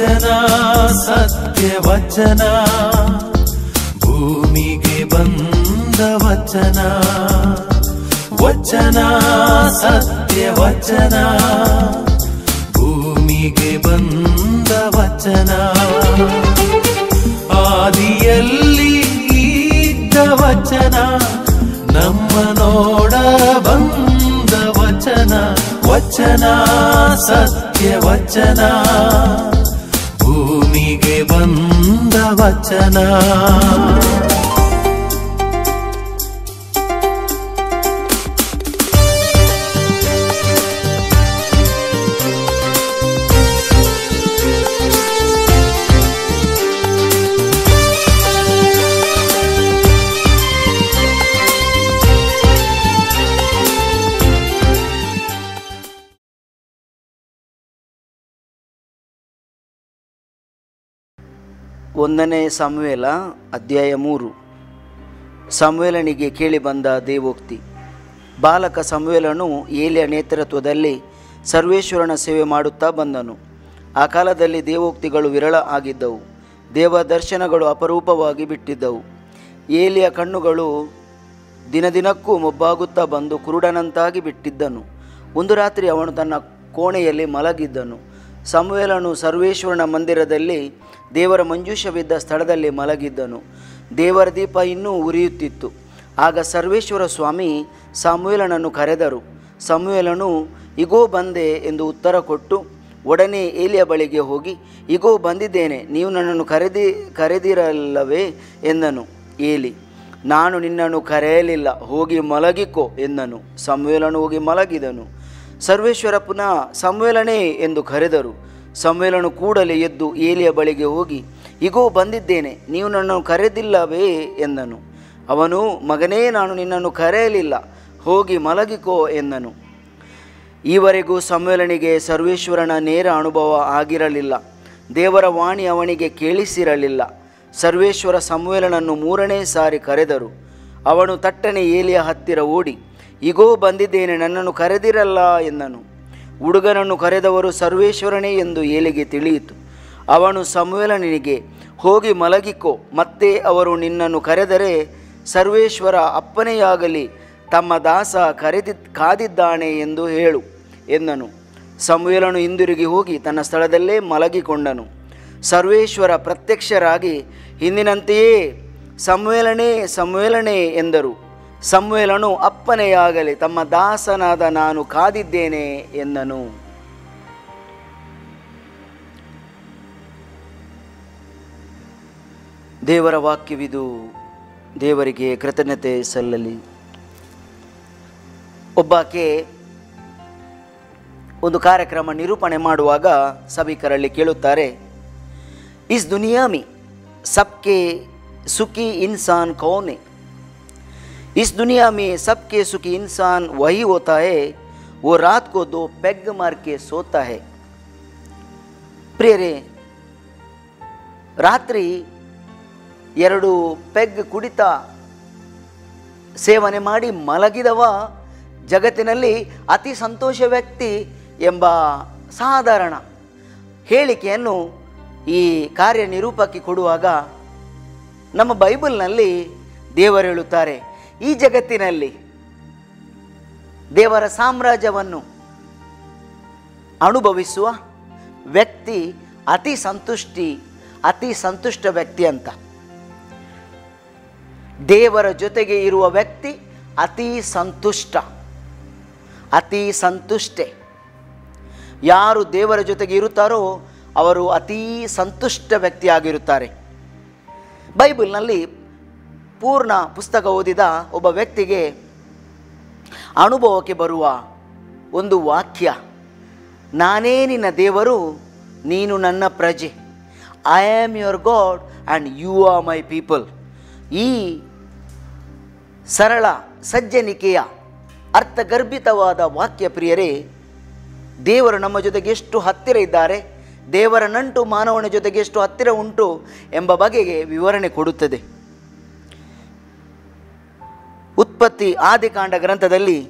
ವಚನ ಸತ್ಯ ವಚನ ಭೂಮಿಗೆ ಬಂದ ವಚನ ವಚನ ಸತ್ಯ ವಚನ ಭೂಮಿಗೆ ಬಂದ ವಚನ ಆದಿಯಲ್ಲಿ ಇದ್ದ ವಚನ ನಮ್ಮ ನೋಡ ಬಂದ ವಚನ ವಚನ ಸತ್ಯ ವಚನ ಭೂಮಿಗೆ ಬಂದ ವಚನ ಒಂದನೇ ಸಮುವೇಲ ಅಧ್ಯಾಯ ಮೂರು ಸಮುವೇಲನಿಗೆ ಕೇಳಿ ಬಂದ ದೇವೋಕ್ತಿ ಬಾಲಕ ಸಮುವೇಲನು ಏಲಿಯ ನೇತೃತ್ವದಲ್ಲಿ ಸರ್ವೇಶ್ವರನ ಸೇವೆ ಮಾಡುತ್ತಾ ಬಂದನು ಆ ಕಾಲದಲ್ಲಿ ದೇವೋಕ್ತಿಗಳು ವಿರಳ ಆಗಿದ್ದವು ದೇವ ದರ್ಶನಗಳು ಅಪರೂಪವಾಗಿ ಬಿಟ್ಟಿದ್ದವು ಏಲಿಯ ಕಣ್ಣುಗಳು ದಿನದಿನಕ್ಕೂ ಮೊಬ್ಬಾಗುತ್ತಾ ಬಂದು ಕುರುಡನಂತಾಗಿ ಬಿಟ್ಟಿದ್ದನು ಒಂದು ರಾತ್ರಿ ಅವನು ತನ್ನ ಕೋಣೆಯಲ್ಲಿ ಮಲಗಿದ್ದನು ಸಮುವೇಲನು ಸರ್ವೇಶ್ವರನ ಮಂದಿರದಲ್ಲಿ ದೇವರ ಮಂಜೂಷವಿದ್ದ ಸ್ಥಳದಲ್ಲಿ ಮಲಗಿದ್ದನು ದೇವರ ದೀಪ ಇನ್ನೂ ಉರಿಯುತ್ತಿತ್ತು ಆಗ ಸರ್ವೇಶ್ವರ ಸ್ವಾಮಿ ಸಾಮುವೇಲನನ್ನು ಕರೆದರು ಸಮುವೇಲನು ಇಗೋ ಬಂದೆ ಎಂದು ಉತ್ತರ ಕೊಟ್ಟು ಒಡನೆ ಏಲಿಯ ಬಳಿಗೆ ಹೋಗಿ ಇಗೋ ಬಂದಿದ್ದೇನೆ ನೀವು ನನ್ನನ್ನು ಕರೆದಿ ಕರೆದಿರಲ್ಲವೇ ಎಂದನು ಏಲಿ ನಾನು ನಿನ್ನನ್ನು ಕರೆಯಲಿಲ್ಲ ಹೋಗಿ ಮಲಗಿಕೋ ಎಂದನು ಸಂವೇಲನು ಹೋಗಿ ಮಲಗಿದನು ಸರ್ವೇಶ್ವರ ಪುನಃ ಸಂವೇಲನೇ ಎಂದು ಕರೆದರು ಸಂವೇಲನು ಕೂಡಲೇ ಎದ್ದು ಏಲಿಯ ಬಳಿಗೆ ಹೋಗಿ ಇಗೋ ಬಂದಿದ್ದೇನೆ ನೀವು ನನ್ನನ್ನು ಕರೆದಿಲ್ಲವೇ ಎಂದನು ಅವನು ಮಗನೇ ನಾನು ನಿನ್ನನ್ನು ಕರೆಯಲಿಲ್ಲ ಹೋಗಿ ಮಲಗಿಕೋ ಎಂದನು ಈವರೆಗೂ ಸಮ್ಮೇಳನಿಗೆ ಸರ್ವೇಶ್ವರನ ನೇರ ಅನುಭವ ಆಗಿರಲಿಲ್ಲ ದೇವರ ವಾಣಿ ಅವನಿಗೆ ಕೇಳಿಸಿರಲಿಲ್ಲ ಸರ್ವೇಶ್ವರ ಸಮ್ಮೇಳನನ್ನು ಮೂರನೇ ಸಾರಿ ಕರೆದರು ಅವನು ತಟ್ಟನೆ ಏಲಿಯ ಹತ್ತಿರ ಓಡಿ ಇಗೋ ಬಂದಿದ್ದೇನೆ ನನ್ನನ್ನು ಕರೆದಿರಲ್ಲ ಎಂದನು ಹುಡುಗನನ್ನು ಕರೆದವರು ಸರ್ವೇಶ್ವರನೇ ಎಂದು ಏಲಿಗೆ ತಿಳಿಯಿತು ಅವನು ಸಮುವೇಲನಿಗೆ ಹೋಗಿ ಮಲಗಿಕೋ ಮತ್ತೆ ಅವರು ನಿನ್ನನ್ನು ಕರೆದರೆ ಸರ್ವೇಶ್ವರ ಅಪ್ಪನೆಯಾಗಲಿ ತಮ್ಮ ದಾಸ ಕರೆದಿ ಕಾದಿದ್ದಾನೆ ಎಂದು ಹೇಳು ಎಂದನು ಸಮುವೇಲನು ಹಿಂದಿರುಗಿ ಹೋಗಿ ತನ್ನ ಸ್ಥಳದಲ್ಲೇ ಮಲಗಿಕೊಂಡನು ಸರ್ವೇಶ್ವರ ಪ್ರತ್ಯಕ್ಷರಾಗಿ ಹಿಂದಿನಂತೆಯೇ ಸಂವೇಲನೆ ಸಂವೇಲನೆ ಎಂದರು ಸಂವೇಲನು ಅಪ್ಪನೆಯಾಗಲಿ ತಮ್ಮ ದಾಸನಾದ ನಾನು ಕಾದಿದ್ದೇನೆ ಎಂದನು ದೇವರ ವಾಕ್ಯವಿದು ದೇವರಿಗೆ ಕೃತಜ್ಞತೆ ಸಲ್ಲಲಿ ಒಬ್ಬಾಕೆ ಒಂದು ಕಾರ್ಯಕ್ರಮ ನಿರೂಪಣೆ ಮಾಡುವಾಗ ಸಭಿಕರಲ್ಲಿ ಕೇಳುತ್ತಾರೆ ಇಸ್ ದುನಿಯಾ ಮಿ ಸಬ್ಕೆ ಸುಖಿ ಇನ್ಸಾನ್ ಕೌನ್ है इस दुनिया में सबके सुखी इंसान वही होता है वो रात को दो पेग मार के सोता है ಪ್ರಿಯರೇ ರಾತ್ರಿ ಎರಡು ಪೆಗ್ ಕುಡಿತ ಸೇವನೆ ಮಾಡಿ ಮಲಗಿದವ ಜಗತ್ತಿನಲ್ಲಿ ಅತಿ ಸಂತೋಷ ವ್ಯಕ್ತಿ ಎಂಬ ಸಾಧಾರಣ ಹೇಳಿಕೆಯನ್ನು ಈ ಕಾರ್ಯನಿರೂಪಕ್ಕೆ ಕೊಡುವಾಗ ನಮ್ಮ ಬೈಬಲ್ನಲ್ಲಿ ದೇವರು ಹೇಳುತ್ತಾರೆ ಈ ಜಗತ್ತಿನಲ್ಲಿ ದೇವರ ಸಾಮ್ರಾಜ್ಯವನ್ನು ಅನುಭವಿಸುವ ವ್ಯಕ್ತಿ ಅತಿ ಸಂತುಷ್ಟಿ ಅತಿ ಸಂತುಷ್ಟ ವ್ಯಕ್ತಿ ಅಂತ ದೇವರ ಜೊತೆಗೆ ಇರುವ ವ್ಯಕ್ತಿ ಅತಿ ಸಂತುಷ್ಟ ಅತಿ ಸಂತುಷ್ಟೆ ಯಾರು ದೇವರ ಜೊತೆಗೆ ಇರುತ್ತಾರೋ ಅವರು ಅತೀ ಸಂತುಷ್ಟ ವ್ಯಕ್ತಿಯಾಗಿರುತ್ತಾರೆ ಬೈಬಲ್ನಲ್ಲಿ ಪೂರ್ಣ ಪುಸ್ತಕ ಓದಿದ ಒಬ್ಬ ವ್ಯಕ್ತಿಗೆ ಅನುಭವಕ್ಕೆ ಬರುವ ಒಂದು ವಾಕ್ಯ ನಾನೇ ನಿನ್ನ ದೇವರು ನೀನು ನನ್ನ ಪ್ರಜೆ I am your God and you are my people ಈ ಸರಳ ಸಜ್ಜನಿಕೆಯ ಅರ್ಥಗರ್ಭಿತವಾದ ವಾಕ್ಯ ಪ್ರಿಯರೇ ದೇವರು ನಮ್ಮ ಜೊತೆಗೆ ಎಷ್ಟು ಹತ್ತಿರ ಇದ್ದಾರೆ ದೇವರ ನಂಟು ಮಾನವನ ಜೊತೆಗೆ ಎಷ್ಟು ಹತ್ತಿರ ಉಂಟು ಎಂಬ ಬಗೆಗೆ ವಿವರಣೆ ಕೊಡುತ್ತದೆ ಉತ್ಪತ್ತಿ ಆದಿಕಾಂಡ ಗ್ರಂಥದಲ್ಲಿ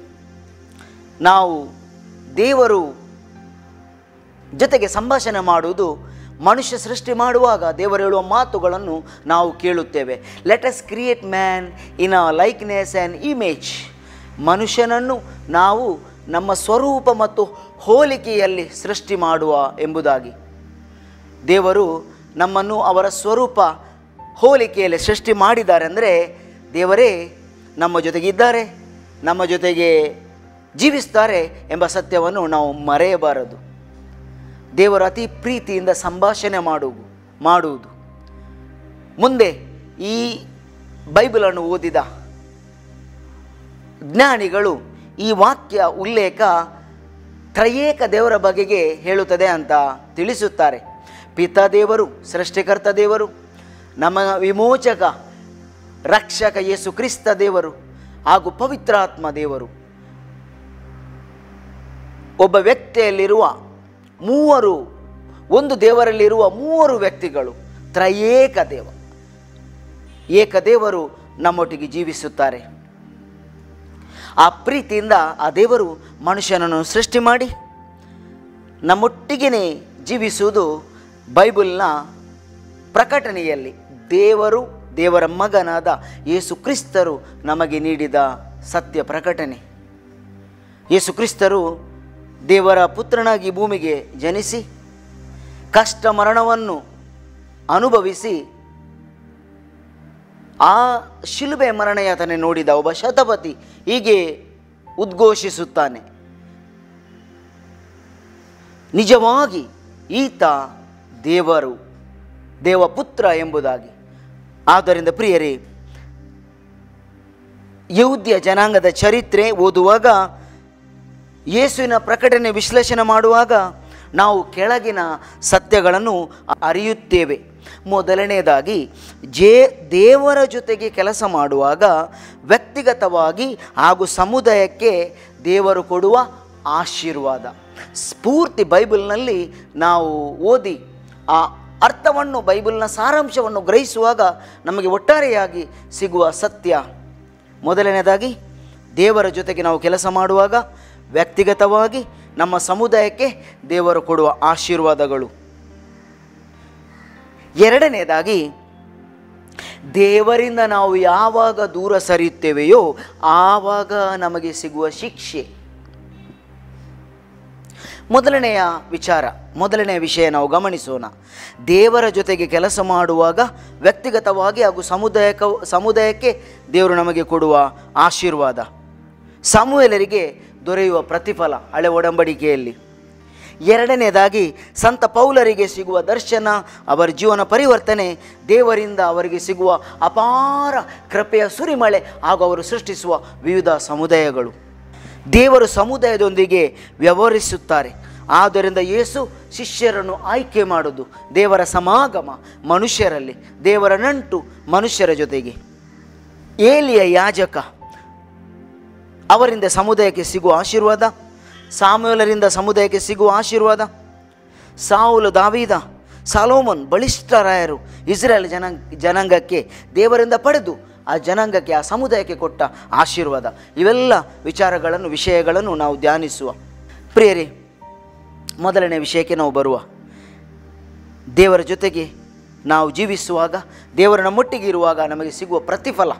ನಾವು ದೇವರು ಜೊತೆಗೆ ಸಂಭಾಷಣೆ ಮಾಡುವುದು ಮನುಷ್ಯ ಸೃಷ್ಟಿ ಮಾಡುವಾಗ ದೇವರು ಹೇಳುವ ಮಾತುಗಳನ್ನು ನಾವು ಕೇಳುತ್ತೇವೆ let us create man in a likeness and image ಮನುಷ್ಯನನ್ನು ನಾವು ನಮ್ಮ ಸ್ವರೂಪ ಮತ್ತು ಹೋಲಿಕೆಯಲ್ಲಿ ಸೃಷ್ಟಿ ಮಾಡುವ ಎಂಬುದಾಗಿ ದೇವರು ನಮ್ಮನ್ನು ಅವರ ಸ್ವರೂಪ ಹೋಲಿಕೆಯಲ್ಲಿ ಸೃಷ್ಟಿ ಮಾಡಿದ್ದಾರೆ ಅಂದರೆ ದೇವರೇ ನಮ್ಮ ಜೊತೆಗಿದ್ದಾರೆ ನಮ್ಮ ಜೊತೆಗೆ ಜೀವಿಸ್ತಾರೆ ಎಂಬ ಸತ್ಯವನ್ನು ನಾವು ಮರೆಯಬಾರದು ದೇವರು ಅತಿ ಪ್ರೀತಿಯಿಂದ ಸಂಭಾಷಣೆ ಮಾಡುವುದು ಮಾಡುವುದು ಮುಂದೆ ಈ ಬೈಬಲನ್ನು ಓದಿದ ಜ್ಞಾನಿಗಳು ಈ ವಾಕ್ಯ ಉಲ್ಲೇಖ ತ್ರಯೇಕ ದೇವರ ಬಗೆಗೆ ಹೇಳುತ್ತದೆ ಅಂತ ತಿಳಿಸುತ್ತಾರೆ ಪಿತಾ ದೇವರು ಸೃಷ್ಟಿಕರ್ತ ದೇವರು ನಮ್ಮ ವಿಮೋಚಕ ರಕ್ಷಕ ಯೇಸು ಕ್ರಿಸ್ತ ದೇವರು ಹಾಗೂ ಪವಿತ್ರಾತ್ಮ ದೇವರು ಒಬ್ಬ ವ್ಯಕ್ತಿಯಲ್ಲಿರುವ ಮೂವರು ಒಂದು ದೇವರಲ್ಲಿರುವ ಮೂವರು ವ್ಯಕ್ತಿಗಳು ತ್ರಯೇಕ ದೇವ ಏಕದೇವರು ನಮ್ಮೊಟ್ಟಿಗೆ ಜೀವಿಸುತ್ತಾರೆ ಆ ಪ್ರೀತಿಯಿಂದ ಆ ದೇವರು ಮನುಷ್ಯನನ್ನು ಸೃಷ್ಟಿ ಮಾಡಿ ನಮ್ಮೊಟ್ಟಿಗೆ ಜೀವಿಸುವುದು ಬೈಬಲ್ನ ಪ್ರಕಟಣೆಯಲ್ಲಿ ದೇವರು ದೇವರ ಮಗನಾದ ಯೇಸು ಕ್ರಿಸ್ತರು ನಮಗೆ ನೀಡಿದ ಸತ್ಯ ಪ್ರಕಟಣೆ ಯೇಸು ಕ್ರಿಸ್ತರು ದೇವರ ಪುತ್ರನಾಗಿ ಭೂಮಿಗೆ ಜನಿಸಿ ಕಷ್ಟ ಮರಣವನ್ನು ಅನುಭವಿಸಿ ಆ ಶಿಲುಬೆ ಮರಣಯಾತನೆ ನೋಡಿದ ಒಬ್ಬ ಶತಪತಿ ಹೀಗೆ ಉದ್ಘೋಷಿಸುತ್ತಾನೆ ನಿಜವಾಗಿ ಈತ ದೇವರು ದೇವಪುತ್ರ ಎಂಬುದಾಗಿ ಆದ್ದರಿಂದ ಪ್ರಿಯರೇ ಯಹೂದ್ಯ ಜನಾಂಗದ ಚರಿತ್ರೆ ಓದುವಾಗ ಯೇಸುವಿನ ಪ್ರಕಟಣೆ ವಿಶ್ಲೇಷಣೆ ಮಾಡುವಾಗ ನಾವು ಕೆಳಗಿನ ಸತ್ಯಗಳನ್ನು ಅರಿಯುತ್ತೇವೆ ಮೊದಲನೆಯದಾಗಿ ಜೇ ದೇವರ ಜೊತೆಗೆ ಕೆಲಸ ಮಾಡುವಾಗ ವ್ಯಕ್ತಿಗತವಾಗಿ ಹಾಗೂ ಸಮುದಾಯಕ್ಕೆ ದೇವರು ಕೊಡುವ ಆಶೀರ್ವಾದ ಸ್ಫೂರ್ತಿ ಬೈಬಲ್ನಲ್ಲಿ ನಾವು ಓದಿ ಆ ಅರ್ಥವನ್ನು ಬೈಬಲ್ನ ಸಾರಾಂಶವನ್ನು ಗ್ರಹಿಸುವಾಗ ನಮಗೆ ಒಟ್ಟಾರೆಯಾಗಿ ಸಿಗುವ ಸತ್ಯ ಮೊದಲನೇದಾಗಿ ದೇವರ ಜೊತೆಗೆ ನಾವು ಕೆಲಸ ಮಾಡುವಾಗ ವ್ಯಕ್ತಿಗತವಾಗಿ ನಮ್ಮ ಸಮುದಾಯಕ್ಕೆ ದೇವರು ಕೊಡುವ ಆಶೀರ್ವಾದಗಳು ಎರಡನೇದಾಗಿ ದೇವರಿಂದ ನಾವು ಯಾವಾಗ ದೂರ ಸರಿಯುತ್ತೇವೆಯೋ ಆವಾಗ ನಮಗೆ ಸಿಗುವ ಶಿಕ್ಷೆ ಮೊದಲನೆಯ ವಿಚಾರ ಮೊದಲನೆಯ ವಿಷಯ ನಾವು ಗಮನಿಸೋಣ ದೇವರ ಜೊತೆಗೆ ಕೆಲಸ ಮಾಡುವಾಗ ವ್ಯಕ್ತಿಗತವಾಗಿ ಹಾಗೂ ಸಮುದಾಯಕ ಸಮುದಾಯಕ್ಕೆ ದೇವರು ನಮಗೆ ಕೊಡುವ ಆಶೀರ್ವಾದ ಸಮೂಹಲರಿಗೆ ದೊರೆಯುವ ಪ್ರತಿಫಲ ಹಳೆ ಒಡಂಬಡಿಕೆಯಲ್ಲಿ ಎರಡನೇದಾಗಿ ಸಂತ ಪೌಲರಿಗೆ ಸಿಗುವ ದರ್ಶನ ಅವರ ಜೀವನ ಪರಿವರ್ತನೆ ದೇವರಿಂದ ಅವರಿಗೆ ಸಿಗುವ ಅಪಾರ ಕೃಪೆಯ ಸುರಿಮಳೆ ಹಾಗೂ ಅವರು ಸೃಷ್ಟಿಸುವ ವಿವಿಧ ಸಮುದಾಯಗಳು ದೇವರು ಸಮುದಾಯದೊಂದಿಗೆ ವ್ಯವಹರಿಸುತ್ತಾರೆ ಆದ್ದರಿಂದ ಯೇಸು ಶಿಷ್ಯರನ್ನು ಆಯ್ಕೆ ಮಾಡೋದು ದೇವರ ಸಮಾಗಮ ಮನುಷ್ಯರಲ್ಲಿ ದೇವರ ನಂಟು ಮನುಷ್ಯರ ಜೊತೆಗೆ ಏಲಿಯ ಯಾಜಕ ಅವರಿಂದ ಸಮುದಾಯಕ್ಕೆ ಸಿಗುವ ಆಶೀರ್ವಾದ ಸಾಮೂಲರಿಂದ ಸಮುದಾಯಕ್ಕೆ ಸಿಗುವ ಆಶೀರ್ವಾದ ಸಾವುಲು ದಾವೀದ ಸಾಲೋಮನ್ ಬಲಿಷ್ಠರಾಯರು ಇಸ್ರೇಲ್ ಜನಾಂಗ ಜನಾಂಗಕ್ಕೆ ದೇವರಿಂದ ಪಡೆದು ಆ ಜನಾಂಗಕ್ಕೆ ಆ ಸಮುದಾಯಕ್ಕೆ ಕೊಟ್ಟ ಆಶೀರ್ವಾದ ಇವೆಲ್ಲ ವಿಚಾರಗಳನ್ನು ವಿಷಯಗಳನ್ನು ನಾವು ಧ್ಯಾನಿಸುವ ಪ್ರಿಯರೇ ಮೊದಲನೇ ವಿಷಯಕ್ಕೆ ನಾವು ಬರುವ ದೇವರ ಜೊತೆಗೆ ನಾವು ಜೀವಿಸುವಾಗ ದೇವರ ನಮ್ಮೊಟ್ಟಿಗೆ ಇರುವಾಗ ನಮಗೆ ಸಿಗುವ ಪ್ರತಿಫಲ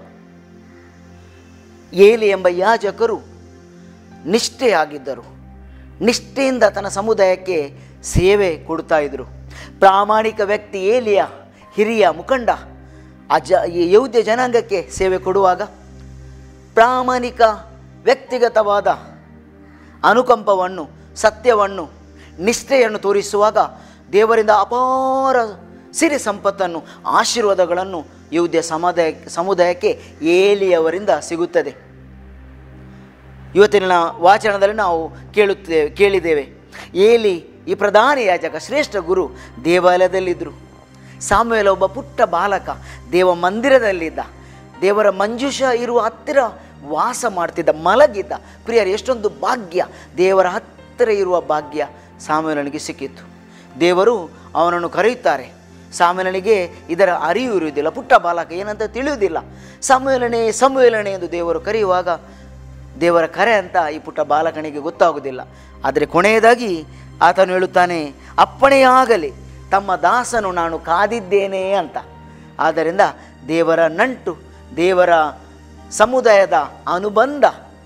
ಏಲಿ ಎಂಬ ಯಾಜಕರು ನಿಷ್ಠೆಯಾಗಿದ್ದರು ನಿಷ್ಠೆಯಿಂದ ತನ್ನ ಸಮುದಾಯಕ್ಕೆ ಸೇವೆ ಕೊಡ್ತಾ ಇದ್ದರು ಪ್ರಾಮಾಣಿಕ ವ್ಯಕ್ತಿ ಏಲಿಯ ಹಿರಿಯ ಮುಖಂಡ ಆ ಜ ಈ ಯೌದ್ಯ ಜನಾಂಗಕ್ಕೆ ಸೇವೆ ಕೊಡುವಾಗ ಪ್ರಾಮಾಣಿಕ ವ್ಯಕ್ತಿಗತವಾದ ಅನುಕಂಪವನ್ನು ಸತ್ಯವನ್ನು ನಿಷ್ಠೆಯನ್ನು ತೋರಿಸುವಾಗ ದೇವರಿಂದ ಅಪಾರ ಸಿರಿ ಸಂಪತ್ತನ್ನು ಆಶೀರ್ವಾದಗಳನ್ನು ಯೌದ್ಯ ಸಮುದಾಯ ಸಮುದಾಯಕ್ಕೆ ಏಲಿಯವರಿಂದ ಸಿಗುತ್ತದೆ ಇವತ್ತಿನ ವಾಚನದಲ್ಲಿ ನಾವು ಕೇಳುತ್ತೇವೆ ಕೇಳಿದ್ದೇವೆ ಏಲಿ ಈ ಪ್ರಧಾನ ಯಾಜಕ ಶ್ರೇಷ್ಠ ಗುರು ದೇವಾಲಯದಲ್ಲಿದ್ದರು ಸಾಮುವೇಲ ಒಬ್ಬ ಪುಟ್ಟ ಬಾಲಕ ದೇವ ಮಂದಿರದಲ್ಲಿದ್ದ ದೇವರ ಮಂಜುಷ ಇರುವ ಹತ್ತಿರ ವಾಸ ಮಾಡ್ತಿದ್ದ ಮಲಗಿದ್ದ ಪ್ರಿಯರು ಎಷ್ಟೊಂದು ಭಾಗ್ಯ ದೇವರ ಹತ್ತಿರ ಇರುವ ಭಾಗ್ಯ ಸಾಮುವೇಲನಿಗೆ ಸಿಕ್ಕಿತ್ತು ದೇವರು ಅವನನ್ನು ಕರೆಯುತ್ತಾರೆ ಸಾಮುವೇಲನಿಗೆ ಇದರ ಅರಿವು ಇರುವುದಿಲ್ಲ ಪುಟ್ಟ ಬಾಲಕ ಏನಂತ ತಿಳಿಯುವುದಿಲ್ಲ ಸಮುವೇಲನೆ ಸಮುವೇಲನೆ ಎಂದು ದೇವರು ಕರೆಯುವಾಗ ದೇವರ ಕರೆ ಅಂತ ಈ ಪುಟ್ಟ ಬಾಲಕನಿಗೆ ಗೊತ್ತಾಗುವುದಿಲ್ಲ ಆದರೆ ಕೊನೆಯದಾಗಿ ಆತನು ಹೇಳುತ್ತಾನೆ ಅಪ್ಪಣೆಯಾಗಲಿ ತಮ್ಮ ದಾಸನು ನಾನು ಕಾದಿದ್ದೇನೆ ಅಂತ ಆದ್ದರಿಂದ ದೇವರ ನಂಟು ದೇವರ ಸಮುದಾಯದ ಅನುಬಂಧ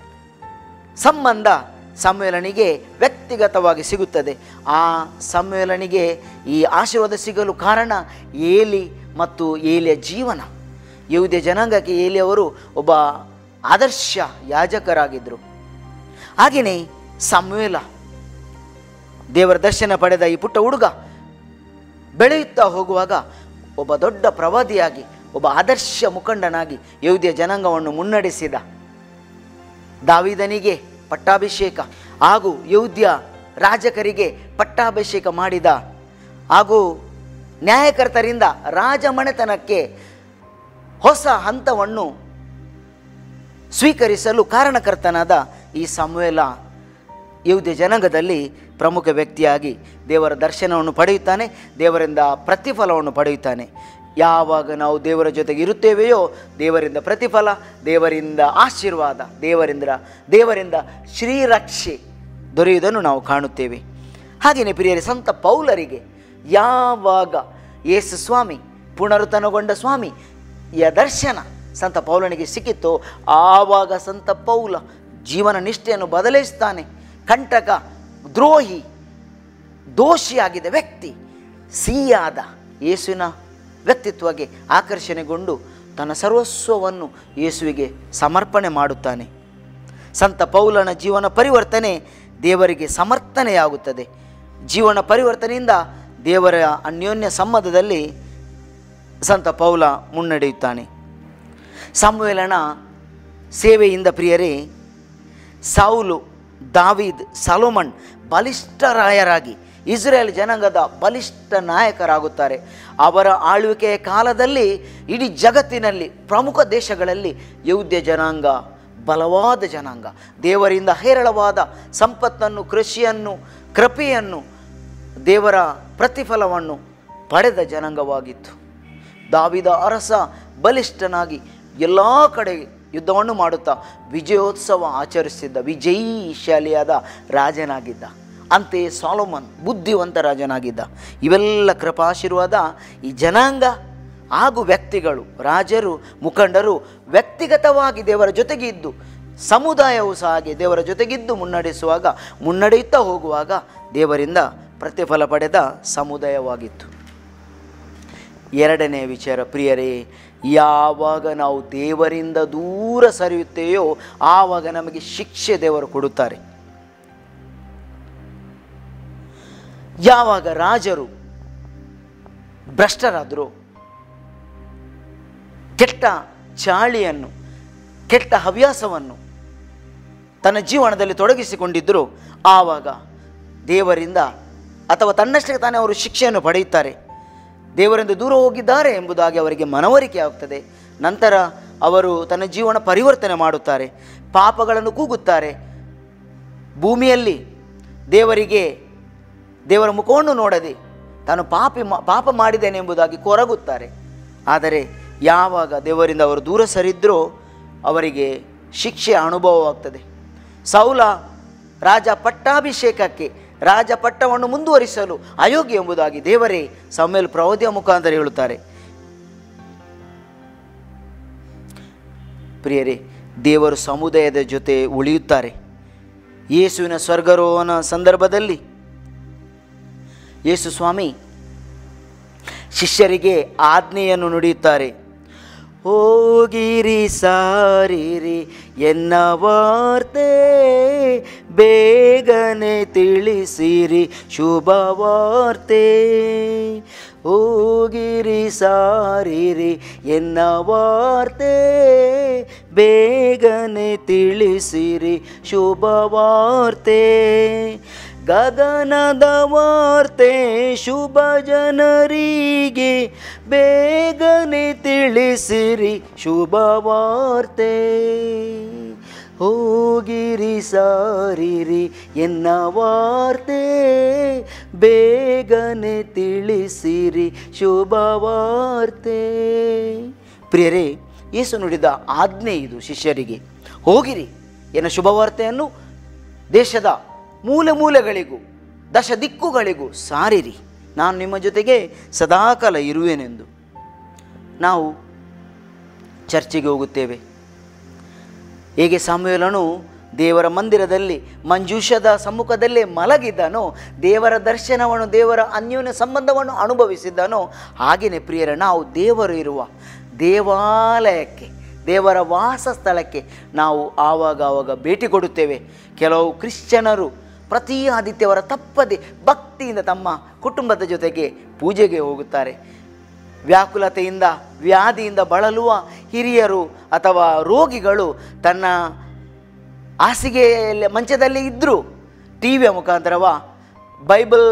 ಸಂಬಂಧ ಸಮ್ಮೇಳನಿಗೆ ವ್ಯಕ್ತಿಗತವಾಗಿ ಸಿಗುತ್ತದೆ ಆ ಸಮ್ಮೇಳನಿಗೆ ಈ ಆಶೀರ್ವಾದ ಸಿಗಲು ಕಾರಣ ಏಲಿ ಮತ್ತು ಏಲಿಯ ಜೀವನ ಯಹೂದ್ಯ ಜನಾಂಗಕ್ಕೆ ಏಲಿ ಅವರು ಒಬ್ಬ ಆದರ್ಶ ಯಾಜಕರಾಗಿದ್ದರು ಹಾಗೆಯೇ ಸಮ್ಮೇಳ ದೇವರ ದರ್ಶನ ಪಡೆದ ಈ ಪುಟ್ಟ ಹುಡುಗ ಬೆಳೆಯುತ್ತಾ ಹೋಗುವಾಗ ಒಬ್ಬ ದೊಡ್ಡ ಪ್ರವಾದಿಯಾಗಿ ಒಬ್ಬ ಆದರ್ಶ ಮುಖಂಡನಾಗಿ ಯಹೂದ್ಯ ಜನಾಂಗವನ್ನು ಮುನ್ನಡೆಸಿದ ದಾವಿದನಿಗೆ ಪಟ್ಟಾಭಿಷೇಕ ಹಾಗೂ ಯೌದ್ಯ ರಾಜಕರಿಗೆ ಪಟ್ಟಾಭಿಷೇಕ ಮಾಡಿದ ಹಾಗೂ ನ್ಯಾಯಕರ್ತರಿಂದ ರಾಜಮನೆತನಕ್ಕೆ ಹೊಸ ಹಂತವನ್ನು ಸ್ವೀಕರಿಸಲು ಕಾರಣಕರ್ತನಾದ ಈ ಸಮುವೇಲ ಯೌದ್ಯ ಜನಾಂಗದಲ್ಲಿ ಪ್ರಮುಖ ವ್ಯಕ್ತಿಯಾಗಿ ದೇವರ ದರ್ಶನವನ್ನು ಪಡೆಯುತ್ತಾನೆ ದೇವರಿಂದ ಪ್ರತಿಫಲವನ್ನು ಪಡೆಯುತ್ತಾನೆ ಯಾವಾಗ ನಾವು ದೇವರ ಜೊತೆಗೆ ಇರುತ್ತೇವೆಯೋ ದೇವರಿಂದ ಪ್ರತಿಫಲ ದೇವರಿಂದ ಆಶೀರ್ವಾದ ದೇವರಿಂದ ದೇವರಿಂದ ಶ್ರೀರಕ್ಷೆ ದೊರೆಯುವುದನ್ನು ನಾವು ಕಾಣುತ್ತೇವೆ ಹಾಗೆಯೇ ಪ್ರಿಯರೇ ಸಂತ ಪೌಲರಿಗೆ ಯಾವಾಗ ಯೇಸು ಸ್ವಾಮಿ ಪುನರುತ್ಥಾನಗೊಂಡ ಸ್ವಾಮಿ ಯ ದರ್ಶನ ಸಂತ ಪೌಲನಿಗೆ ಸಿಕ್ಕಿತೋ ಆವಾಗ ಸಂತ ಪೌಲ ಜೀವನ ನಿಷ್ಠೆಯನ್ನು ಬದಲಿಸ್ತಾನೆ ಕಂಟಕ ದ್ರೋಹಿ ದೋಷಿಯಾಗಿದ್ದ ವ್ಯಕ್ತಿ ಸಿಹಿಯಾದ ಯೇಸುವಿನ ವ್ಯಕ್ತಿತ್ವಕ್ಕೆ ಆಕರ್ಷಣೆಗೊಂಡು ತನ್ನ ಸರ್ವಸ್ವವನ್ನು ಯೇಸುವಿಗೆ ಸಮರ್ಪಣೆ ಮಾಡುತ್ತಾನೆ ಸಂತ ಪೌಲನ ಜೀವನ ಪರಿವರ್ತನೆ ದೇವರಿಗೆ ಸಮರ್ಥನೆಯಾಗುತ್ತದೆ ಜೀವನ ಪರಿವರ್ತನೆಯಿಂದ ದೇವರ ಅನ್ಯೋನ್ಯ ಸಂಬಂಧದಲ್ಲಿ ಸಂತ ಪೌಲ ಮುನ್ನಡೆಯುತ್ತಾನೆ ಸಮ್ಮೇಳನ ಸೇವೆಯಿಂದ ಪ್ರಿಯರೇ ಸೌಲು ದಾವೀದ್ ಸಲೋಮನ್ ಬಲಿಷ್ಠರಾಯರಾಗಿ ಇಸ್ರೇಲ್ ಜನಾಂಗದ ಬಲಿಷ್ಠ ನಾಯಕರಾಗುತ್ತಾರೆ ಅವರ ಆಳ್ವಿಕೆಯ ಕಾಲದಲ್ಲಿ ಇಡೀ ಜಗತ್ತಿನಲ್ಲಿ ಪ್ರಮುಖ ದೇಶಗಳಲ್ಲಿ ಯೌದ್ಯ ಜನಾಂಗ ಬಲವಾದ ಜನಾಂಗ ದೇವರಿಂದ ಹೇರಳವಾದ ಸಂಪತ್ತನ್ನು ಕೃಷಿಯನ್ನು ಕೃಪೆಯನ್ನು ದೇವರ ಪ್ರತಿಫಲವನ್ನು ಪಡೆದ ಜನಾಂಗವಾಗಿತ್ತು ದಾವಿದ ಅರಸ ಬಲಿಷ್ಠನಾಗಿ ಎಲ್ಲ ಕಡೆ ಯುದ್ಧವನ್ನು ಮಾಡುತ್ತಾ ವಿಜಯೋತ್ಸವ ಆಚರಿಸಿದ್ದ ವಿಜಯೀಶಾಲಿಯಾದ ರಾಜನಾಗಿದ್ದ ಅಂತೆಯೇ ಸಾಲೋಮನ್ ಬುದ್ಧಿವಂತ ರಾಜನಾಗಿದ್ದ ಇವೆಲ್ಲ ಕೃಪಾಶೀರ್ವಾದ ಈ ಜನಾಂಗ ಹಾಗೂ ವ್ಯಕ್ತಿಗಳು ರಾಜರು ಮುಖಂಡರು ವ್ಯಕ್ತಿಗತವಾಗಿ ದೇವರ ಜೊತೆಗೆ ಇದ್ದು ಸಮುದಾಯವು ಸಹ ಹಾಗೆ ದೇವರ ಜೊತೆಗಿದ್ದು ಮುನ್ನಡೆಸುವಾಗ ಮುನ್ನಡೆಯುತ್ತಾ ಹೋಗುವಾಗ ದೇವರಿಂದ ಪ್ರತಿಫಲ ಪಡೆದ ಸಮುದಾಯವಾಗಿತ್ತು ಎರಡನೇ ವಿಚಾರ ಪ್ರಿಯರೇ ಯಾವಾಗ ನಾವು ದೇವರಿಂದ ದೂರ ಸರಿಯುತ್ತೇಯೋ ಆವಾಗ ನಮಗೆ ಶಿಕ್ಷೆ ದೇವರು ಕೊಡುತ್ತಾರೆ ಯಾವಾಗ ರಾಜರು ಭ್ರಷ್ಟರಾದರು ಕೆಟ್ಟ ಚಾಳಿಯನ್ನು ಕೆಟ್ಟ ಹವ್ಯಾಸವನ್ನು ತನ್ನ ಜೀವನದಲ್ಲಿ ತೊಡಗಿಸಿಕೊಂಡಿದ್ದರು ಆವಾಗ ದೇವರಿಂದ ಅಥವಾ ತನ್ನಷ್ಟಕ್ಕೆ ತಾನೇ ಅವರು ಶಿಕ್ಷೆಯನ್ನು ಪಡೆಯುತ್ತಾರೆ ದೇವರಿಂದ ದೂರ ಹೋಗಿದ್ದಾರೆ ಎಂಬುದಾಗಿ ಅವರಿಗೆ ಮನವರಿಕೆ ಆಗ್ತದೆ ನಂತರ ಅವರು ತನ್ನ ಜೀವನ ಪರಿವರ್ತನೆ ಮಾಡುತ್ತಾರೆ ಪಾಪಗಳನ್ನು ಕೂಗುತ್ತಾರೆ ಭೂಮಿಯಲ್ಲಿ ದೇವರಿಗೆ ದೇವರ ಮುಖವನ್ನು ನೋಡದೆ ತಾನು ಪಾಪಿ ಮಾ- ಪಾಪ ಮಾಡಿದ್ದೇನೆ ಎಂಬುದಾಗಿ ಕೊರಗುತ್ತಾರೆ ಆದರೆ ಯಾವಾಗ ದೇವರಿಂದ ಅವರು ದೂರ ಸರಿದ್ರೋ ಅವರಿಗೆ ಶಿಕ್ಷೆ ಅನುಭವವಾಗ್ತದೆ ಸೌಲ ರಾಜ ಪಟ್ಟಾಭಿಷೇಕಕ್ಕೆ ರಾಜ ಪಟ್ಟವನ್ನು ಮುಂದುವರಿಸಲು ಅಯೋಗ್ಯ ಎಂಬುದಾಗಿ ದೇವರೇ ಸಮ್ಮೇಲ್ ಪ್ರವೋದಿಯ ಮುಖಾಂತರ ಹೇಳುತ್ತಾರೆ ಪ್ರಿಯರೇ ದೇವರು ಸಮುದಾಯದ ಜೊತೆ ಉಳಿಯುತ್ತಾರೆ ಯೇಸುವಿನ ಸ್ವರ್ಗರೋಹನ ಸಂದರ್ಭದಲ್ಲಿ ಯೇಸು ಸ್ವಾಮಿ ಶಿಷ್ಯರಿಗೆ ಆಜ್ಞೆಯನ್ನು ನುಡಿಯುತ್ತಾರೆ ಹೋಗಿರಿ ಸಾರಿರಿ ಎನ್ನ ವಾರ್ತೆ ಬೇಗನೆ ತಿಳಿಸಿರಿ ಶುಭ ವಾರ್ತೆ ಹೋಗಿರಿ ಸಾರಿರಿ ಎನ್ನ ವಾರ್ತೆ ಬೇಗನೆ ತಿಳಿಸಿರಿ ಶುಭ ವಾರ್ತೆ ಗಗನದ ವಾರ್ತೆ ಶುಭ ಜನರಿಗೆ ಬೇಗನೆ ತಿಳಿಸಿರಿ ಶುಭ ವಾರ್ತೆ ಹೋಗಿರಿ ಸಾರಿರಿ ಎನ್ನ ವಾರ್ತೆ ಬೇಗನೆ ತಿಳಿಸಿರಿ ಶುಭ ವಾರ್ತೆ ಪ್ರಿಯರೇ ಯೇಸು ನುಡಿದ ಆಜ್ಞೆ ಇದು ಶಿಷ್ಯರಿಗೆ ಹೋಗಿರಿ ಎನ್ನ ಶುಭವಾರ್ತೆಯನ್ನು ದೇಶದ ಮೂಲೆ ಮೂಲೆಗಳಿಗೂ ದಶ ದಿಕ್ಕುಗಳಿಗೂ ಸಾರಿರಿ ನಾನು ನಿಮ್ಮ ಜೊತೆಗೆ ಸದಾಕಾಲ ಇರುವೆನೆಂದು ನಾವು ಚರ್ಚಿಗೆ ಹೋಗುತ್ತೇವೆ ಹೇಗೆ ಸಾಮುವೇಲನು ದೇವರ ಮಂದಿರದಲ್ಲಿ ಮಂಜೂಷದ ಸಮ್ಮುಖದಲ್ಲೇ ಮಲಗಿದ್ದನೋ ದೇವರ ದರ್ಶನವನ್ನು ದೇವರ ಅನ್ಯೋನ್ಯ ಸಂಬಂಧವನ್ನು ಅನುಭವಿಸಿದ್ದನೋ ಹಾಗೆಯೇ ಪ್ರಿಯರ ನಾವು ದೇವರು ಇರುವ ದೇವಾಲಯಕ್ಕೆ ದೇವರ ವಾಸ ಸ್ಥಳಕ್ಕೆ ನಾವು ಆವಾಗ ಆವಾಗ ಭೇಟಿ ಕೊಡುತ್ತೇವೆ ಕೆಲವು ಕ್ರಿಶ್ಚಿಯನರು ಪ್ರತಿ ಆದಿತ್ಯವಾರ ತಪ್ಪದೆ ಭಕ್ತಿಯಿಂದ ತಮ್ಮ ಕುಟುಂಬದ ಜೊತೆಗೆ ಪೂಜೆಗೆ ಹೋಗುತ್ತಾರೆ ವ್ಯಾಕುಲತೆಯಿಂದ ವ್ಯಾಧಿಯಿಂದ ಬಳಲುವ ಹಿರಿಯರು ಅಥವಾ ರೋಗಿಗಳು ತನ್ನ ಹಾಸಿಗೆಯಲ್ಲಿ ಮಂಚದಲ್ಲಿ ಇದ್ದರೂ ಟಿ ವಿಯ ಮುಖಾಂತರವ ಬೈಬಲ್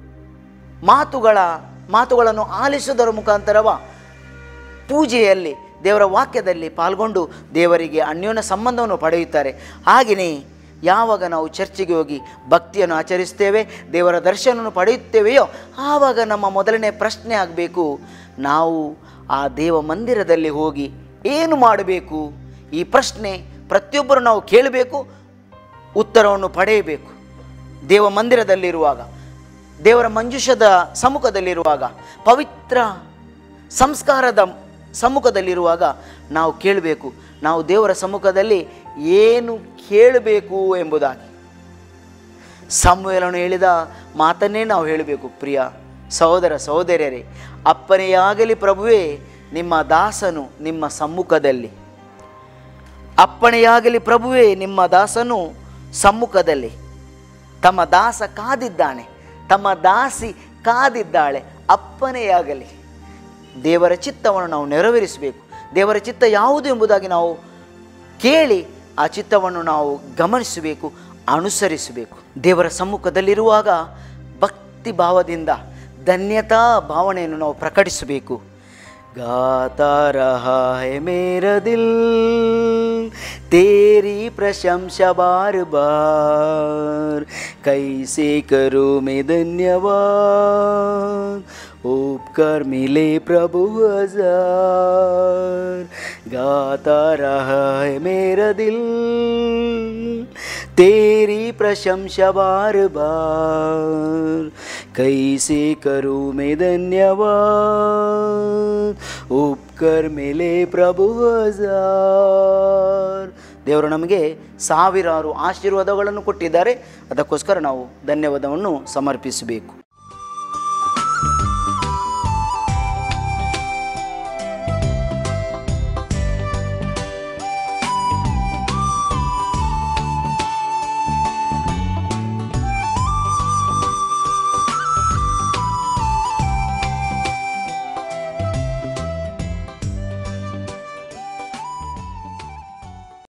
ಮಾತುಗಳ ಮಾತುಗಳನ್ನು ಆಲಿಸುವುದರ ಮುಖಾಂತರವ ಪೂಜೆಯಲ್ಲಿ ದೇವರ ವಾಕ್ಯದಲ್ಲಿ ಪಾಲ್ಗೊಂಡು ದೇವರಿಗೆ ಅನ್ಯೋನ್ಯ ಸಂಬಂಧವನ್ನು ಪಡೆಯುತ್ತಾರೆ ಹಾಗೆಯೇ ಯಾವಾಗ ನಾವು ಚರ್ಚಿಗೆ ಹೋಗಿ ಭಕ್ತಿಯನ್ನು ಆಚರಿಸ್ತೇವೆ ದೇವರ ದರ್ಶನವನ್ನು ಪಡೆಯುತ್ತೇವೆಯೋ ಆವಾಗ ನಮ್ಮ ಮೊದಲನೇ ಪ್ರಶ್ನೆ ಆಗಬೇಕು ನಾವು ಆ ದೇವ ಮಂದಿರದಲ್ಲಿ ಹೋಗಿ ಏನು ಮಾಡಬೇಕು ಈ ಪ್ರಶ್ನೆ ಪ್ರತಿಯೊಬ್ಬರು ನಾವು ಕೇಳಬೇಕು ಉತ್ತರವನ್ನು ಪಡೆಯಬೇಕು ದೇವ ಮಂದಿರದಲ್ಲಿರುವಾಗ ದೇವರ ಮಂಜುಷದ ಸಮ್ಮುಖದಲ್ಲಿರುವಾಗ ಪವಿತ್ರ ಸಂಸ್ಕಾರದ ಸಮ್ಮುಖದಲ್ಲಿರುವಾಗ ನಾವು ಕೇಳಬೇಕು ನಾವು ದೇವರ ಸಮ್ಮುಖದಲ್ಲಿ ಏನು ಕೇಳಬೇಕು ಎಂಬುದಾಗಿ ಸಾಮುವೇಲನು ಹೇಳಿದ ಮಾತನ್ನೇ ನಾವು ಹೇಳಬೇಕು ಪ್ರಿಯ ಸಹೋದರ ಸಹೋದರಿಯರೇ ಅಪ್ಪನೆಯಾಗಲಿ ಪ್ರಭುವೇ ನಿಮ್ಮ ದಾಸನು ನಿಮ್ಮ ಸಮ್ಮುಖದಲ್ಲಿ ಅಪ್ಪಣೆಯಾಗಲಿ ಪ್ರಭುವೇ ನಿಮ್ಮ ದಾಸನು ಸಮ್ಮುಖದಲ್ಲಿ ತಮ್ಮ ದಾಸ ಕಾದಿದ್ದಾನೆ ತಮ್ಮ ದಾಸಿ ಕಾದಿದ್ದಾಳೆ ಅಪ್ಪನೆಯಾಗಲಿ ದೇವರ ಚಿತ್ತವನ್ನು ನಾವು ನೆರವೇರಿಸಬೇಕು ದೇವರ ಚಿತ್ತ ಯಾವುದು ಎಂಬುದಾಗಿ ನಾವು ಕೇಳಿ ಆ ಚಿತ್ತವನ್ನು ನಾವು ಗಮನಿಸಬೇಕು ಅನುಸರಿಸಬೇಕು ದೇವರ ಸಮ್ಮುಖದಲ್ಲಿರುವಾಗ ಭಕ್ತಿ ಭಾವದಿಂದ ಧನ್ಯತಾ ಭಾವನೆಯನ್ನು ನಾವು ಪ್ರಕಟಿಸಬೇಕು गाता रहा है मेरा दिल तेरी प्रशंसा बार बार कैसे करूँ मैं धन्यवाद उपकार मिले प्रभु हजार गाता रहा है मेरा दिल तेरी प्रशंसा बार बार कैसे करूँ मैं धन्यवाद उपकर मिले प्रभु हजार ದೇವರು ನಮಗೆ ಸಾವಿರಾರು ಆಶೀರ್ವಾದಗಳನ್ನು ಕೊಟ್ಟಿದ್ದಾರೆ ಅದಕ್ಕೋಸ್ಕರ ನಾವು ಧನ್ಯವಾದವನ್ನು ಸಮರ್ಪಿಸಬೇಕು